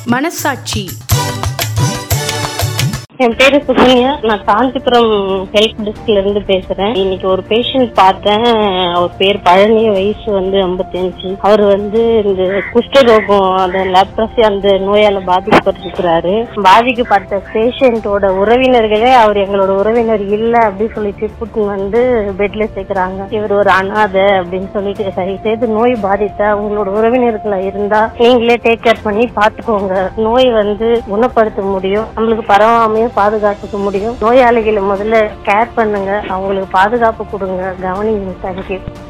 மனசாட்சி என் பேரு சுகன்யா நான் காஞ்சிபுரம் ஹெல்ப் டெஸ்க்ல இருந்து பேசுறேன் இன்னைக்கு ஒரு பேஷண்ட் பார்த்தேன் அவர் பேர் பழனி வயசு வந்து 55 அவர் வந்து இந்த குஷ்டரோகம் அந்த லேப்ரசி அந்த நோயால பாதிக்கப்பட்டிருக்கிறாரு பாதிக்கப்பட்ட பேஷண்டோட உறவினர்களே அவர் எங்களோட உறவினர் இல்ல அப்படின்னு சொல்லிட்டு கூட்டு வந்து பெட்ல சேர்க்கிறாங்க இவர் ஒரு அனாதை அப்படின்னு சொல்லிட்டு சரி செய்து நோய் பாதித்தா உங்களோட உறவினர்களா இருந்தா நீங்களே டேக் கேர் பண்ணி பாத்துக்கோங்க நோய் வந்து குணப்படுத்த முடியும் நம்மளுக்கு பரவாமையும் பாதுகாத்துக்க முடியும் நோயாளிகளை முதல்ல கேர் பண்ணுங்க அவங்களுக்கு பாதுகாப்பு கொடுங்க கவனிங்க தேங்க்யூ